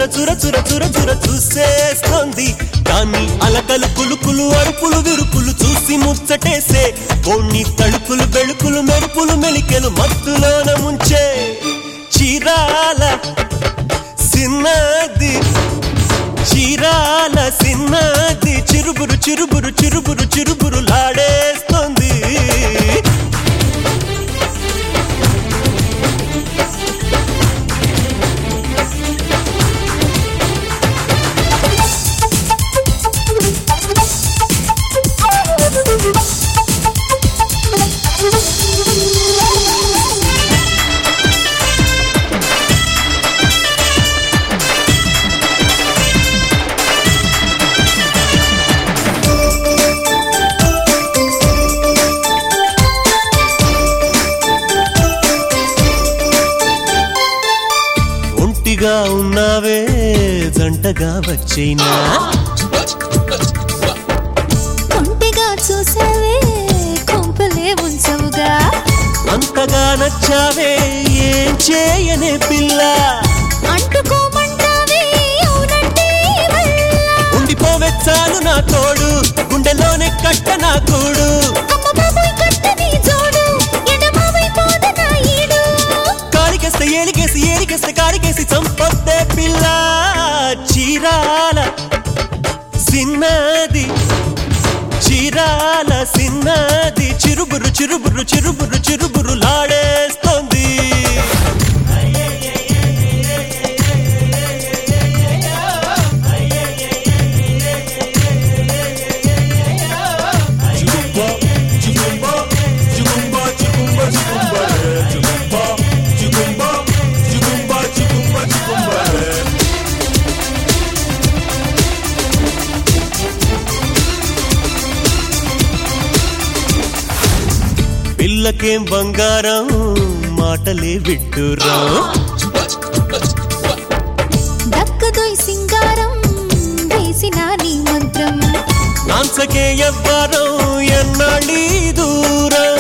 చుర చుర చుర చుర చూసేస్తోంది దాన్ని అలకలు కులుకులు అరుపులు విరుపులు చూసి ముచ్చటేసే కొన్ని తడుపులు బెళుకులు మెరుపులు మెలికెలు మత్తులోన ముంచే చీరాల సిన్నది చీరాల సిన్నది చిరుబురు చిరుబురు చిరుబురు చిరుబురు లాడేస్తోంది ఒంటిగా ఉన్నావే జంటగా వచ్చేనా కొంటిగా చూసావే కొంపలే ఉంచవుగా అంతగా నచ్చావే ఏం చేయనే పిల్ల అంటుకోమంటావే అవునంటే వల్ల. ఉండిపోవే చాలు నా తోడు గుండెలోనే కట్ట నా కూడు అమ్మ బాబోయ్ కట్టని జోడు ఎడమావై పోదన ఈడు కాలికేస్తే ఏలికేసి ఏలికేస్తే కాలికేసి చంపొద్దే పిల్ల చీరాల సిన్నది చీరాల సిన్నది చిరుబురు చిరుబురు చిరుబురు చిరుబురు లాడేస్తోంది పిల్లకేం బంగారం మాటలే విడ్డురా దక్కదోయ్ సింగారం వేసిన నీ మంత్రం నాన్సకే ఎవ్వరం ఎన్నాళ్ళీ దూరం